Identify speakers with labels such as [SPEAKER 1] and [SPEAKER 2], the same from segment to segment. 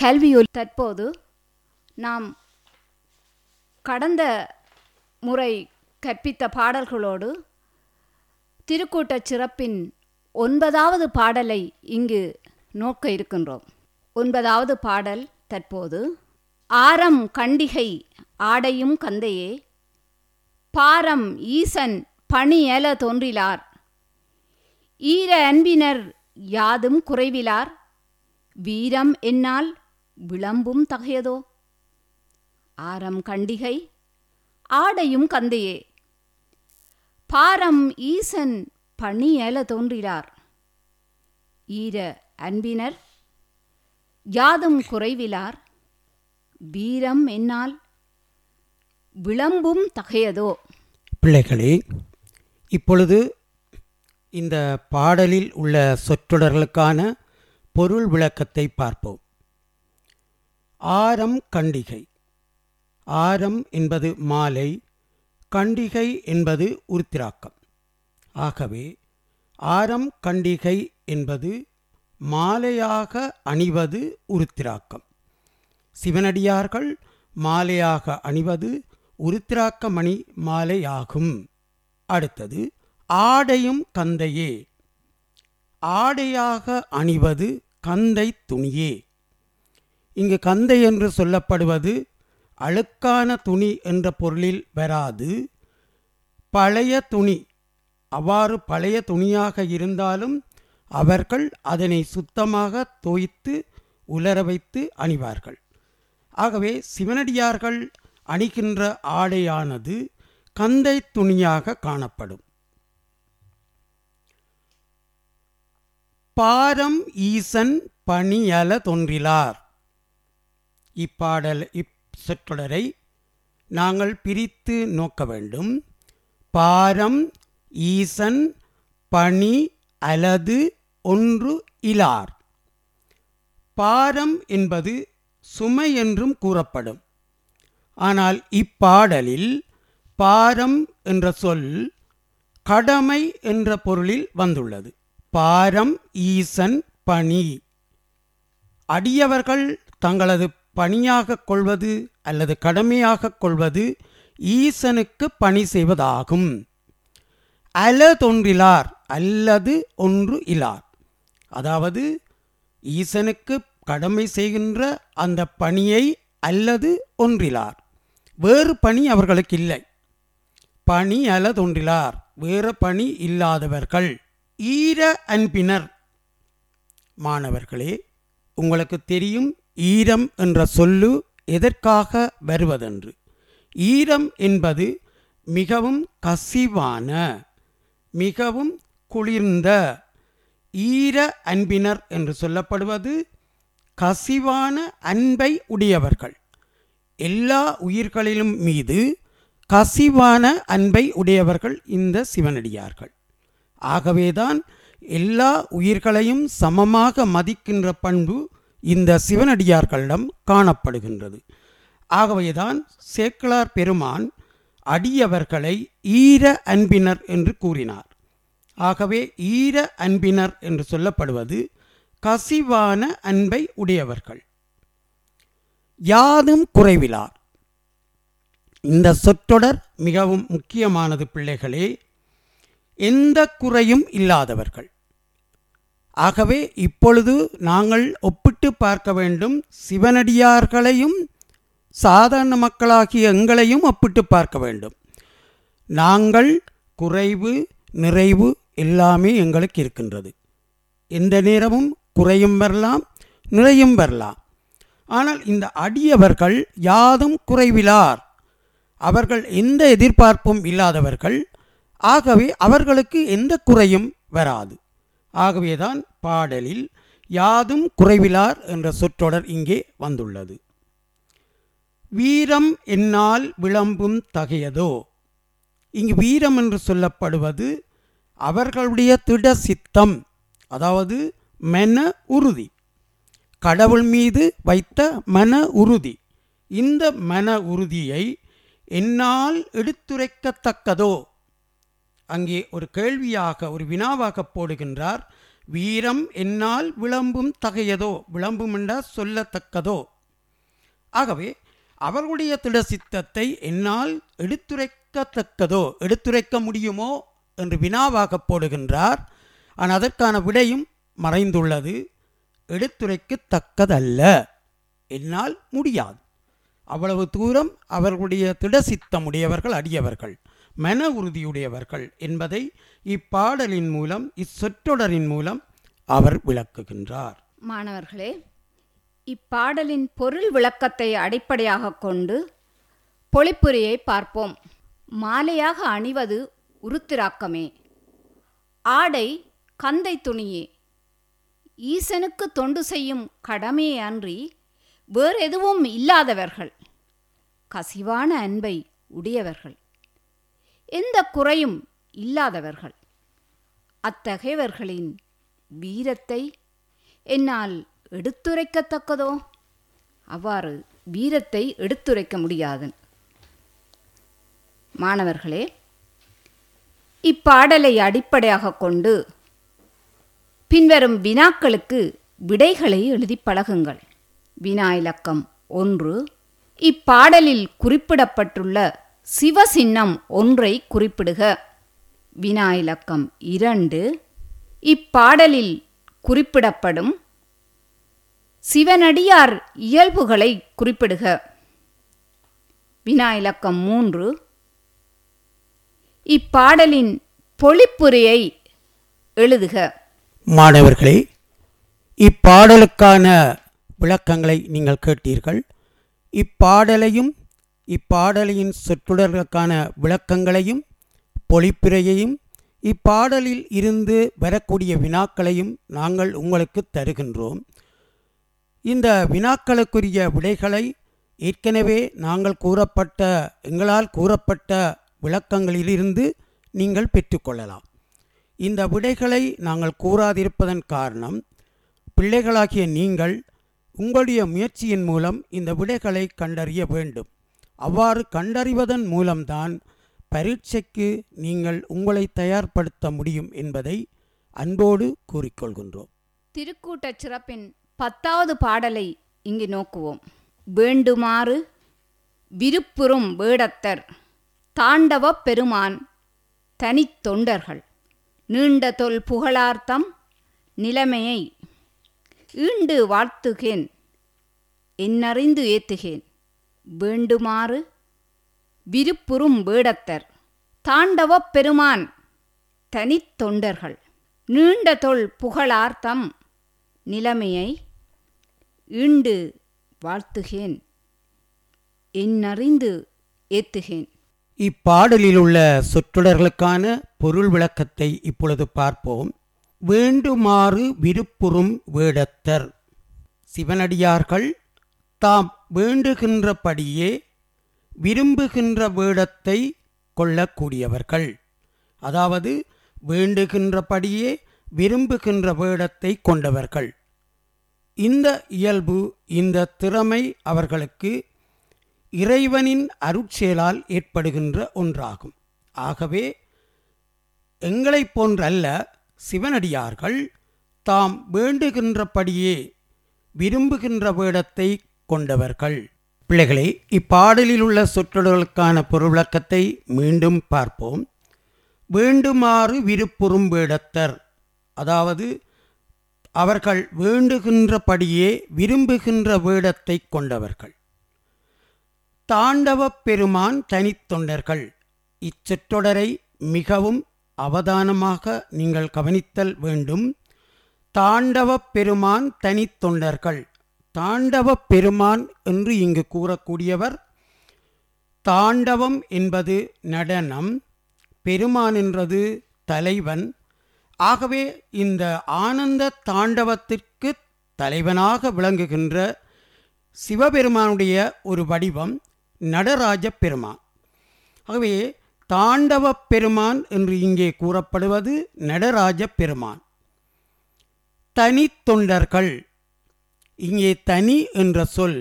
[SPEAKER 1] கல்வியுள் தற்போது நாம் கடந்த முறை கற்பித்த பாடல்களோடு திருக்கூட்டச் சிறப்பின் ஒன்பதாவது பாடலை இங்கு நோக்க இருக்கின்றோம் ஒன்பதாவது பாடல் தற்போது ஆரம் கண்டிகை ஆடையும் கந்தையே பாரம் ஈசன் பணியல தோன்றிலார் ஈர அன்பினர் யாதும் குறைவிலார் வீரம் என்னால் விளம்பும் தகையதோ ஆரம் கண்டிகை ஆடையும் கந்தையே பாரம் ஈசன் பணியல தோன்றிலார் ஈர அன்பினர் யாதும் குறைவிலார் வீரம் என்னால் விளம்பும் தகையதோ
[SPEAKER 2] பிள்ளைகளே இப்பொழுது இந்த பாடலில் உள்ள சொற்றொடர்களுக்கான பொருள் விளக்கத்தை பார்ப்போம் ஆரம் கண்டிகை ஆரம் என்பது மாலை கண்டிகை என்பது உருத்திராக்கம் ஆகவே ஆரம் கண்டிகை என்பது மாலையாக அணிவது உருத்திராக்கம் சிவனடியார்கள் மாலையாக அணிவது உருத்திராக்கமணி மாலையாகும் அடுத்தது ஆடையும் கந்தையே ஆடையாக அணிவது கந்தை துணியே இங்கு கந்தை என்று சொல்லப்படுவது அழுக்கான துணி என்ற பொருளில் வராது பழைய துணி அவ்வாறு பழைய துணியாக இருந்தாலும் அவர்கள் அதனை சுத்தமாக தோய்த்து உலர வைத்து அணிவார்கள் ஆகவே சிவனடியார்கள் அணிகின்ற ஆடையானது கந்தை துணியாக காணப்படும் பாரம் ஈசன் பணியல தோன்றிலார் இப்பாடல் இச்சொற்றொடரை நாங்கள் பிரித்து நோக்க வேண்டும் பாரம் ஈசன் பணி அலது ஒன்று இலார் பாரம் என்பது சுமை என்றும் கூறப்படும் ஆனால் இப்பாடலில் பாரம் என்ற சொல் கடமை என்ற பொருளில் வந்துள்ளது பாரம் ஈசன் பணி அடியவர்கள் தங்களது பணியாக கொள்வது அல்லது கடமையாக கொள்வது ஈசனுக்கு பணி செய்வதாகும் அல தோன்றிலார் அல்லது ஒன்று இலார் அதாவது ஈசனுக்கு கடமை செய்கின்ற அந்த பணியை அல்லது ஒன்றிலார் வேறு பணி அவர்களுக்கு இல்லை பணி அல தோன்றிலார் வேறு பணி இல்லாதவர்கள் ஈர அன்பினர் மாணவர்களே உங்களுக்கு தெரியும் ஈரம் என்ற சொல்லு எதற்காக வருவதென்று ஈரம் என்பது மிகவும் கசிவான மிகவும் குளிர்ந்த ஈர அன்பினர் என்று சொல்லப்படுவது கசிவான அன்பை உடையவர்கள் எல்லா உயிர்களிலும் மீது கசிவான அன்பை உடையவர்கள் இந்த சிவனடியார்கள் ஆகவேதான் எல்லா உயிர்களையும் சமமாக மதிக்கின்ற பண்பு இந்த சிவனடியார்களிடம் காணப்படுகின்றது ஆகவேதான் சேக்கிழார் பெருமான் அடியவர்களை ஈர அன்பினர் என்று கூறினார் ஆகவே ஈர அன்பினர் என்று சொல்லப்படுவது கசிவான அன்பை உடையவர்கள் யாதும் குறைவிலார் இந்த சொற்றொடர் மிகவும் முக்கியமானது பிள்ளைகளே எந்த குறையும் இல்லாதவர்கள் ஆகவே இப்பொழுது நாங்கள் ஒப்பிட்டு பார்க்க வேண்டும் சிவனடியார்களையும் சாதாரண மக்களாகிய எங்களையும் ஒப்பிட்டு பார்க்க வேண்டும் நாங்கள் குறைவு நிறைவு எல்லாமே எங்களுக்கு இருக்கின்றது எந்த நேரமும் குறையும் வரலாம் நிறையும் வரலாம் ஆனால் இந்த அடியவர்கள் யாதும் குறைவிலார் அவர்கள் எந்த எதிர்பார்ப்பும் இல்லாதவர்கள் ஆகவே அவர்களுக்கு எந்த குறையும் வராது ஆகவேதான் பாடலில் யாதும் குறைவிலார் என்ற சொற்றொடர் இங்கே வந்துள்ளது வீரம் என்னால் விளம்பும் தகையதோ இங்கு வீரம் என்று சொல்லப்படுவது அவர்களுடைய திட சித்தம் அதாவது மன உறுதி கடவுள் மீது வைத்த மன உறுதி இந்த மன உறுதியை என்னால் எடுத்துரைக்கத்தக்கதோ அங்கே ஒரு கேள்வியாக ஒரு வினாவாக போடுகின்றார் வீரம் என்னால் விளம்பும் தகையதோ விளம்பும் என்றால் சொல்லத்தக்கதோ ஆகவே அவர்களுடைய திடசித்தத்தை என்னால் எடுத்துரைக்கத்தக்கதோ எடுத்துரைக்க முடியுமோ என்று வினாவாக போடுகின்றார் ஆனால் அதற்கான விடையும் மறைந்துள்ளது எடுத்துரைக்கத்தக்கதல்ல என்னால் முடியாது அவ்வளவு தூரம் அவர்களுடைய திடசித்தமுடையவர்கள் அடியவர்கள் மன உறுதியுடையவர்கள் என்பதை இப்பாடலின் மூலம் இச்சொற்றொடரின் மூலம் அவர் விளக்குகின்றார்
[SPEAKER 1] மாணவர்களே இப்பாடலின் பொருள் விளக்கத்தை அடிப்படையாக கொண்டு பொழிப்புரையை பார்ப்போம் மாலையாக அணிவது உருத்திராக்கமே ஆடை கந்தை துணியே ஈசனுக்கு தொண்டு செய்யும் கடமையே அன்றி வேறெதுவும் இல்லாதவர்கள் கசிவான அன்பை உடையவர்கள் எந்த குறையும் இல்லாதவர்கள் அத்தகையவர்களின் வீரத்தை என்னால் எடுத்துரைக்கத்தக்கதோ அவ்வாறு வீரத்தை எடுத்துரைக்க முடியாது மாணவர்களே இப்பாடலை அடிப்படையாக கொண்டு பின்வரும் வினாக்களுக்கு விடைகளை எழுதி பழகுங்கள் வினா இலக்கம் ஒன்று இப்பாடலில் குறிப்பிடப்பட்டுள்ள சிவசின்னம் ஒன்றை குறிப்பிடுக வினா இலக்கம் இரண்டு இப்பாடலில் குறிப்பிடப்படும் சிவனடியார் இயல்புகளை குறிப்பிடுக வினா இலக்கம் மூன்று இப்பாடலின் பொழிப்புரையை எழுதுக
[SPEAKER 2] மாணவர்களே இப்பாடலுக்கான விளக்கங்களை நீங்கள் கேட்டீர்கள் இப்பாடலையும் இப்பாடலின் சொற்றொடர்களுக்கான விளக்கங்களையும் பொழிப்புரையையும் இப்பாடலில் இருந்து வரக்கூடிய வினாக்களையும் நாங்கள் உங்களுக்கு தருகின்றோம் இந்த வினாக்களுக்குரிய விடைகளை ஏற்கனவே நாங்கள் கூறப்பட்ட எங்களால் கூறப்பட்ட விளக்கங்களிலிருந்து நீங்கள் பெற்றுக்கொள்ளலாம் இந்த விடைகளை நாங்கள் கூறாதிருப்பதன் காரணம் பிள்ளைகளாகிய நீங்கள் உங்களுடைய முயற்சியின் மூலம் இந்த விடைகளை கண்டறிய வேண்டும் அவ்வாறு கண்டறிவதன் மூலம்தான் பரீட்சைக்கு நீங்கள் உங்களை தயார்படுத்த முடியும் என்பதை அன்போடு கூறிக்கொள்கின்றோம்
[SPEAKER 1] திருக்கூட்டச் சிறப்பின் பத்தாவது பாடலை இங்கு நோக்குவோம் வேண்டுமாறு விருப்புறும் வேடத்தர் தாண்டவப் பெருமான் தனித்தொண்டர்கள் நீண்ட தொல் புகழார்த்தம் நிலைமையை ஈண்டு வாழ்த்துகேன் என்னறிந்து ஏத்துகேன் வேண்டுமாறு விருப்புறும் வேடத்தர் தாண்டவப் பெருமான் தனித்தொண்டர்கள் நீண்ட தொல் புகழார்த்தம் நிலைமையை ஈண்டு வாழ்த்துகேன் என்னறிந்து ஏத்துகேன்
[SPEAKER 2] இப்பாடலில் உள்ள சொற்றொடர்களுக்கான பொருள் விளக்கத்தை இப்பொழுது பார்ப்போம் வேண்டுமாறு விருப்புறும் வேடத்தர் சிவனடியார்கள் தாம் வேண்டுகின்றபடியே விரும்புகின்ற வேடத்தை கொள்ளக்கூடியவர்கள் அதாவது வேண்டுகின்றபடியே விரும்புகின்ற வேடத்தை கொண்டவர்கள் இந்த இயல்பு இந்த திறமை அவர்களுக்கு இறைவனின் அருட்செயலால் ஏற்படுகின்ற ஒன்றாகும் ஆகவே எங்களைப் போன்றல்ல சிவனடியார்கள் தாம் வேண்டுகின்றபடியே விரும்புகின்ற வேடத்தை கொண்டவர்கள் பிள்ளைகளே இப்பாடலில் உள்ள சொற்றொடர்களுக்கான பொருளக்கத்தை மீண்டும் பார்ப்போம் வேண்டுமாறு விருப்புறும் வேடத்தர் அதாவது அவர்கள் வேண்டுகின்றபடியே விரும்புகின்ற வேடத்தை கொண்டவர்கள் தாண்டவப் பெருமான் தனித்தொண்டர்கள் இச்சொற்றொடரை மிகவும் அவதானமாக நீங்கள் கவனித்தல் வேண்டும் தாண்டவப் பெருமான் தனித்தொண்டர்கள் தாண்டவப் பெருமான் என்று இங்கு கூறக்கூடியவர் தாண்டவம் என்பது நடனம் பெருமான் என்றது தலைவன் ஆகவே இந்த ஆனந்த தாண்டவத்திற்கு தலைவனாக விளங்குகின்ற சிவபெருமானுடைய ஒரு வடிவம் நடராஜ பெருமான் ஆகவே தாண்டவ பெருமான் என்று இங்கே கூறப்படுவது நடராஜ பெருமான் தனி தொண்டர்கள் இங்கே தனி என்ற சொல்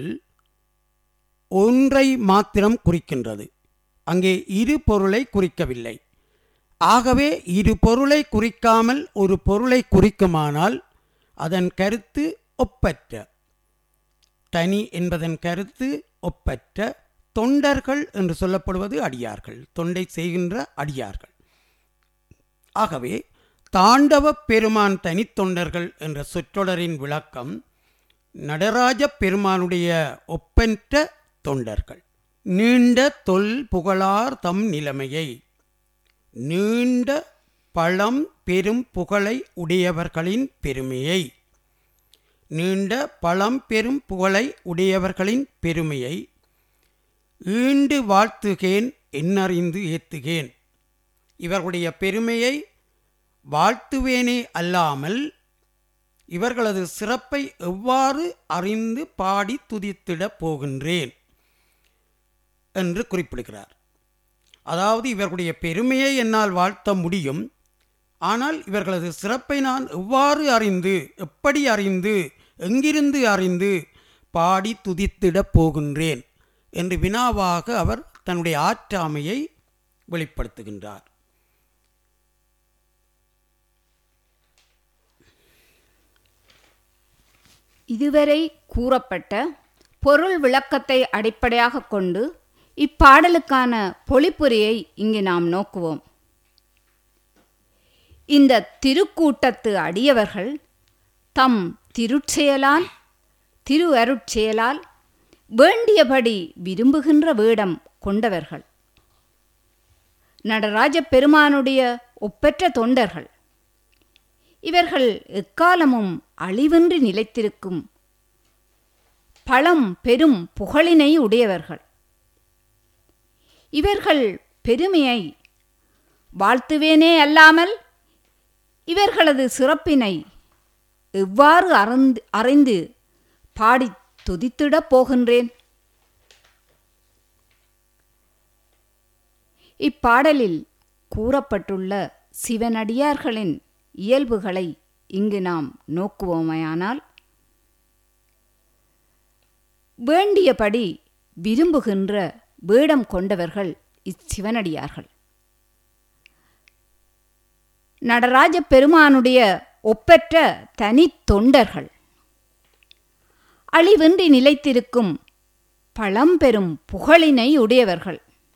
[SPEAKER 2] ஒன்றை மாத்திரம் குறிக்கின்றது அங்கே இரு பொருளை குறிக்கவில்லை ஆகவே இரு பொருளை குறிக்காமல் ஒரு பொருளை குறிக்குமானால் அதன் கருத்து ஒப்பற்ற தனி என்பதன் கருத்து ஒப்பற்ற தொண்டர்கள் என்று சொல்லப்படுவது அடியார்கள் தொண்டை செய்கின்ற அடியார்கள் ஆகவே தாண்டவ பெருமான் தனித்தொண்டர்கள் என்ற சொற்றொடரின் விளக்கம் நடராஜ பெருமானுடைய ஒப்பற்ற தொண்டர்கள் நீண்ட தொல் புகழார் தம் நிலைமையை நீண்ட பழம் பெரும் புகழை உடையவர்களின் பெருமையை நீண்ட பழம் பெரும் புகழை உடையவர்களின் பெருமையை ஈண்டு வாழ்த்துகேன் என்னறிந்து ஏத்துகேன் இவர்களுடைய பெருமையை வாழ்த்துவேனே அல்லாமல் இவர்களது சிறப்பை எவ்வாறு அறிந்து பாடி துதித்திடப் போகின்றேன் என்று குறிப்பிடுகிறார் அதாவது இவர்களுடைய பெருமையை என்னால் வாழ்த்த முடியும் ஆனால் இவர்களது சிறப்பை நான் எவ்வாறு அறிந்து எப்படி அறிந்து எங்கிருந்து அறிந்து பாடி துதித்திடப் போகின்றேன் என்று வினாவாக அவர் தன்னுடைய ஆற்றாமையை வெளிப்படுத்துகின்றார்
[SPEAKER 1] இதுவரை கூறப்பட்ட பொருள் விளக்கத்தை அடிப்படையாக கொண்டு இப்பாடலுக்கான பொழிப்புரையை இங்கு நாம் நோக்குவோம் இந்த திருக்கூட்டத்து அடியவர்கள் தம் திருச்செயலால் திரு அருட்செயலால் வேண்டியபடி விரும்புகின்ற வேடம் கொண்டவர்கள் நடராஜ பெருமானுடைய ஒப்பற்ற தொண்டர்கள் இவர்கள் எக்காலமும் அழிவின்றி நிலைத்திருக்கும் பழம் பெரும் புகழினை உடையவர்கள் இவர்கள் பெருமையை வாழ்த்துவேனே அல்லாமல் இவர்களது சிறப்பினை எவ்வாறு அறிந்து அறிந்து பாடி துதித்திடப் போகின்றேன் இப்பாடலில் கூறப்பட்டுள்ள சிவனடியார்களின் இயல்புகளை இங்கு நாம் நோக்குவோமையானால் வேண்டியபடி விரும்புகின்ற வேடம் கொண்டவர்கள் இச்சிவனடியார்கள் நடராஜ பெருமானுடைய ஒப்பற்ற தனி தொண்டர்கள் அழிவின்றி நிலைத்திருக்கும் பழம்பெரும் புகழினை உடையவர்கள்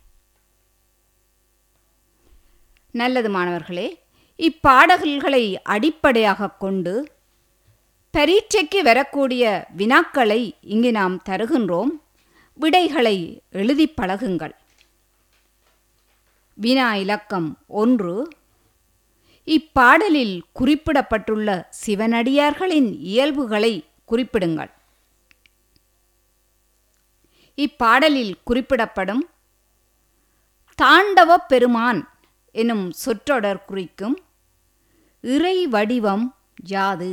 [SPEAKER 1] நல்லது மாணவர்களே இப்பாடல்களை அடிப்படையாக கொண்டு பரீட்சைக்கு வரக்கூடிய வினாக்களை இங்கு நாம் தருகின்றோம் விடைகளை எழுதி பழகுங்கள் வினா இலக்கம் ஒன்று இப்பாடலில் குறிப்பிடப்பட்டுள்ள சிவனடியார்களின் இயல்புகளை குறிப்பிடுங்கள் இப்பாடலில் குறிப்பிடப்படும் தாண்டவ பெருமான் எனும் சொற்றொடர் குறிக்கும் இறை வடிவம் யாது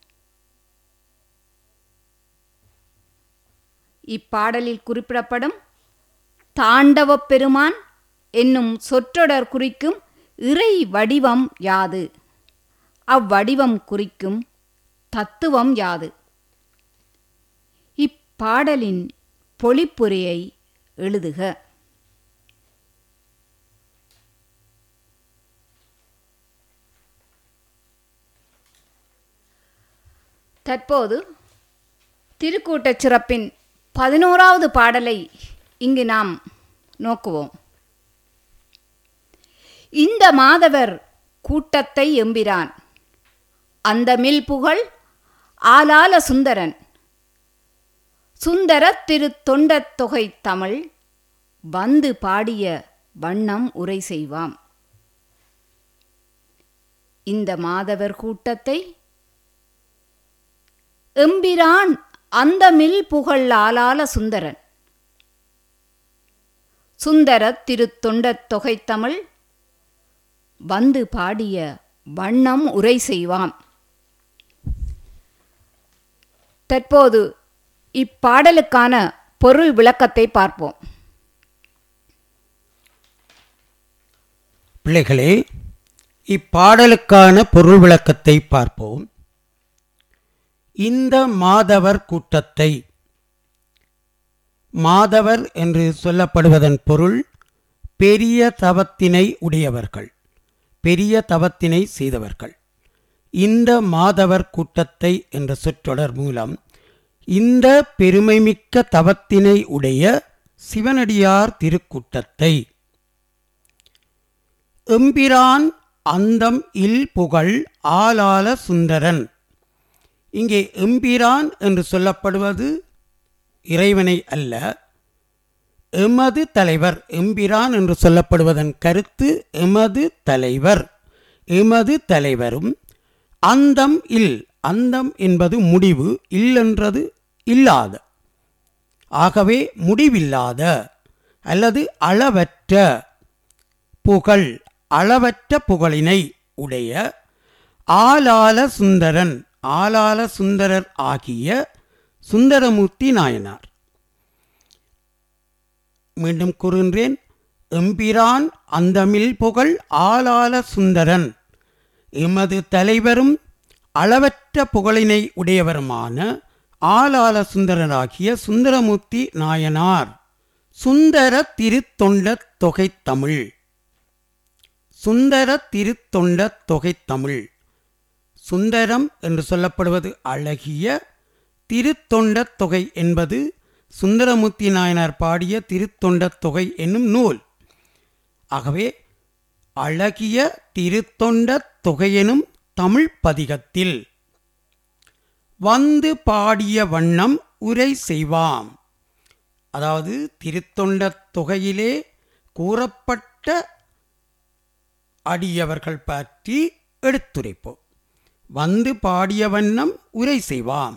[SPEAKER 1] இப்பாடலில் குறிப்பிடப்படும் தாண்டவ பெருமான் என்னும் சொற்றொடர் குறிக்கும் இறை வடிவம் யாது அவ்வடிவம் குறிக்கும் தத்துவம் யாது இப்பாடலின் பொழிப்புரையை எழுதுக தற்போது திருக்கூட்டச் சிறப்பின் பதினோராவது பாடலை இங்கு நாம் நோக்குவோம் இந்த மாதவர் கூட்டத்தை எம்பிரான் அந்த மில் புகழ் ஆலால சுந்தரன் சுந்தர திரு தொண்டத் தொகை தமிழ் வந்து பாடிய வண்ணம் உரை செய்வாம் இந்த மாதவர் கூட்டத்தை எம்பிரான் அந்த மில் புகழ் ஆலால சுந்தரன் சுந்தர திரு தொண்டத் தொகை தமிழ் வந்து பாடிய வண்ணம் உரை செய்வாம் தற்போது இப்பாடலுக்கான பொருள் விளக்கத்தை பார்ப்போம்
[SPEAKER 2] பிள்ளைகளே இப்பாடலுக்கான பொருள் விளக்கத்தை பார்ப்போம் இந்த மாதவர் கூட்டத்தை மாதவர் என்று சொல்லப்படுவதன் பொருள் பெரிய தவத்தினை உடையவர்கள் பெரிய தவத்தினை செய்தவர்கள் இந்த மாதவர் கூட்டத்தை என்ற சொற்றொடர் மூலம் இந்த பெருமைமிக்க தவத்தினை உடைய சிவனடியார் திருக்கூட்டத்தை எம்பிரான் அந்தம் இல் புகழ் ஆலால சுந்தரன் இங்கே எம்பிரான் என்று சொல்லப்படுவது இறைவனை அல்ல எமது தலைவர் எம்பிரான் என்று சொல்லப்படுவதன் கருத்து எமது தலைவர் எமது தலைவரும் அந்தம் இல் அந்தம் என்பது முடிவு இல்லென்றது இல்லாத ஆகவே முடிவில்லாத அல்லது அளவற்ற புகழ் அளவற்ற புகழினை உடைய ஆலால சுந்தரன் ஆலால சுந்தரர் ஆகிய சுந்தரமூர்த்தி நாயனார் மீண்டும் கூறுகின்றேன் எம்பிரான் அந்தமில் புகழ் ஆலால சுந்தரன் எமது தலைவரும் அளவற்ற புகழினை உடையவருமான ஆலால சுந்தரராகிய சுந்தரமூர்த்தி நாயனார் சுந்தர திருத்தொண்ட தொகை தமிழ் சுந்தர திருத்தொண்ட தொகை தமிழ் சுந்தரம் என்று சொல்லப்படுவது அழகிய திருத்தொண்ட தொகை என்பது சுந்தரமூர்த்தி நாயனார் பாடிய திருத்தொண்ட தொகை என்னும் நூல் ஆகவே அழகிய திருத்தொண்ட தொகையெனும் தமிழ் பதிகத்தில் வந்து பாடிய வண்ணம் உரை செய்வாம் அதாவது திருத்தொண்ட தொகையிலே கூறப்பட்ட அடியவர்கள் பற்றி எடுத்துரைப்போம் வந்து பாடிய வண்ணம் உரை செய்வாம்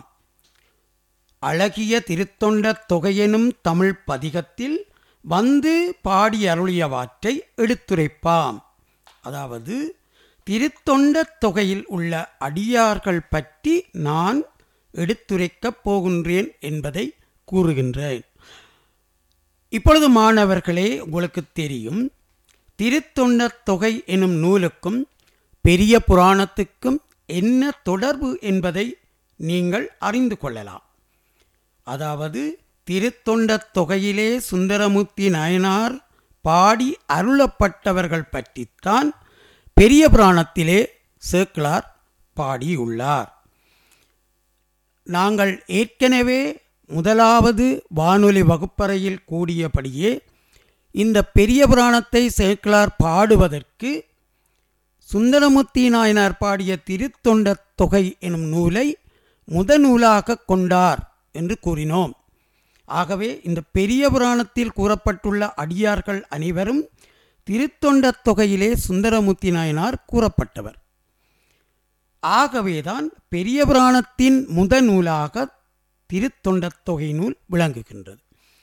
[SPEAKER 2] அழகிய திருத்தொண்ட தொகையெனும் தமிழ் பதிகத்தில் வந்து பாடி அருளியவாற்றை எடுத்துரைப்பாம் அதாவது திருத்தொண்ட தொகையில் உள்ள அடியார்கள் பற்றி நான் எடுத்துரைக்கப் போகின்றேன் என்பதை கூறுகின்றேன் இப்பொழுது மாணவர்களே உங்களுக்கு தெரியும் திருத்தொண்ட தொகை எனும் நூலுக்கும் பெரிய புராணத்துக்கும் என்ன தொடர்பு என்பதை நீங்கள் அறிந்து கொள்ளலாம் அதாவது திருத்தொண்ட தொகையிலே சுந்தரமூர்த்தி நாயனார் பாடி அருளப்பட்டவர்கள் பற்றித்தான் பெரிய புராணத்திலே சேக்கிலார் பாடியுள்ளார் நாங்கள் ஏற்கனவே முதலாவது வானொலி வகுப்பறையில் கூடியபடியே இந்த பெரிய புராணத்தை சேக்கிலார் பாடுவதற்கு சுந்தரமூர்த்தி நாயனார் பாடிய திருத்தொண்ட தொகை எனும் நூலை முதநூலாக கொண்டார் என்று கூறினோம் ஆகவே இந்த பெரிய புராணத்தில் கூறப்பட்டுள்ள அடியார்கள் அனைவரும் திருத்தொண்ட தொகையிலே சுந்தரமூர்த்தி நாயனார் கூறப்பட்டவர் ஆகவேதான் பெரிய புராணத்தின் முதநூலாக திருத்தொண்ட தொகை நூல் விளங்குகின்றது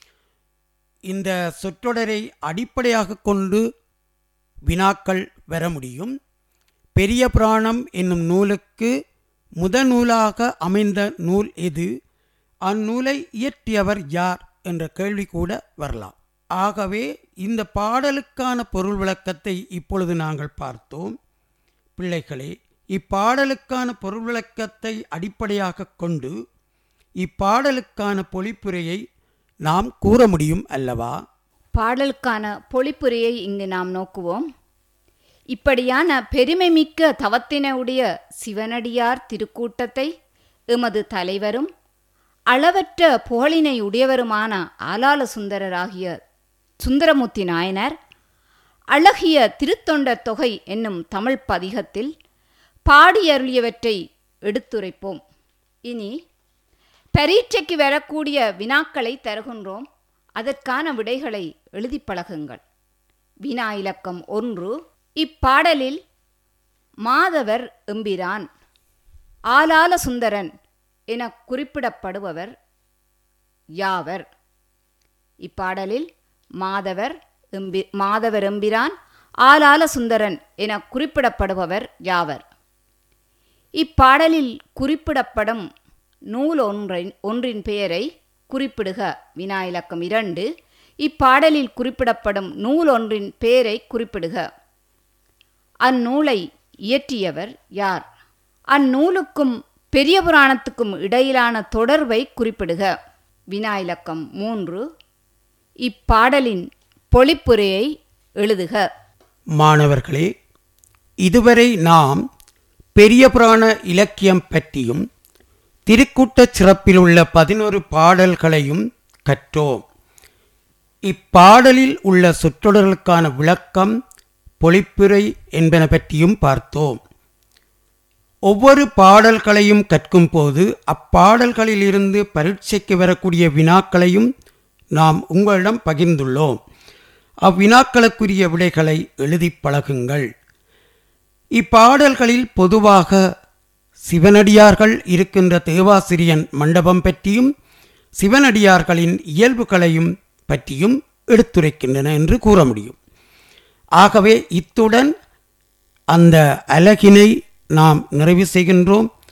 [SPEAKER 2] இந்த சொற்றொடரை அடிப்படையாக கொண்டு வினாக்கள் வர முடியும் பெரிய புராணம் என்னும் நூலுக்கு முதநூலாக அமைந்த நூல் எது அந்நூலை இயற்றியவர் யார் என்ற கேள்வி கூட வரலாம் ஆகவே இந்த பாடலுக்கான பொருள் விளக்கத்தை இப்பொழுது நாங்கள் பார்த்தோம் பிள்ளைகளே இப்பாடலுக்கான பொருள் விளக்கத்தை அடிப்படையாக கொண்டு இப்பாடலுக்கான பொழிப்புரையை நாம் கூற முடியும் அல்லவா
[SPEAKER 1] பாடலுக்கான பொழிப்புரையை இங்கு நாம் நோக்குவோம் இப்படியான பெருமைமிக்க தவத்தினுடைய சிவனடியார் திருக்கூட்டத்தை எமது தலைவரும் அளவற்ற புகழினை உடையவருமான ஆலால சுந்தரராகிய சுந்தரமூர்த்தி நாயனர் அழகிய திருத்தொண்ட தொகை என்னும் தமிழ் பதிகத்தில் பாடியருளியவற்றை எடுத்துரைப்போம் இனி பரீட்சைக்கு வரக்கூடிய வினாக்களை தருகின்றோம் அதற்கான விடைகளை எழுதி பழகுங்கள் வினா இலக்கம் ஒன்று இப்பாடலில் மாதவர் எம்பிரான் ஆலால சுந்தரன் என குறிப்பிடப்படுபவர் யாவர் இப்பாடலில் மாதவர் எம்பி மாதவர் எம்பிரான் ஆலால சுந்தரன் என குறிப்பிடப்படுபவர் யாவர் இப்பாடலில் குறிப்பிடப்படும் நூல் ஒன்றின் ஒன்றின் பெயரை குறிப்பிடுக வினா இலக்கம் இரண்டு இப்பாடலில் குறிப்பிடப்படும் நூல் ஒன்றின் பெயரை குறிப்பிடுக அந்நூலை இயற்றியவர் யார் அந்நூலுக்கும் பெரிய புராணத்துக்கும் இடையிலான தொடர்பை குறிப்பிடுக வினா இலக்கம் மூன்று இப்பாடலின் பொழிப்புரையை எழுதுக
[SPEAKER 2] மாணவர்களே இதுவரை நாம் பெரிய புராண இலக்கியம் பற்றியும் திருக்கூட்டச் சிறப்பில் உள்ள பதினொரு பாடல்களையும் கற்றோம் இப்பாடலில் உள்ள சொற்றொடர்களுக்கான விளக்கம் பொழிப்புரை என்பன பற்றியும் பார்த்தோம் ஒவ்வொரு பாடல்களையும் கற்கும் போது அப்பாடல்களிலிருந்து பரீட்சைக்கு வரக்கூடிய வினாக்களையும் நாம் உங்களிடம் பகிர்ந்துள்ளோம் அவ்வினாக்களுக்குரிய விடைகளை எழுதி பழகுங்கள் இப்பாடல்களில் பொதுவாக சிவனடியார்கள் இருக்கின்ற தேவாசிரியன் மண்டபம் பற்றியும் சிவனடியார்களின் இயல்புகளையும் பற்றியும் எடுத்துரைக்கின்றன என்று கூற முடியும் ஆகவே இத்துடன் அந்த அலகினை நாம் நிறைவு செய்கின்றோம்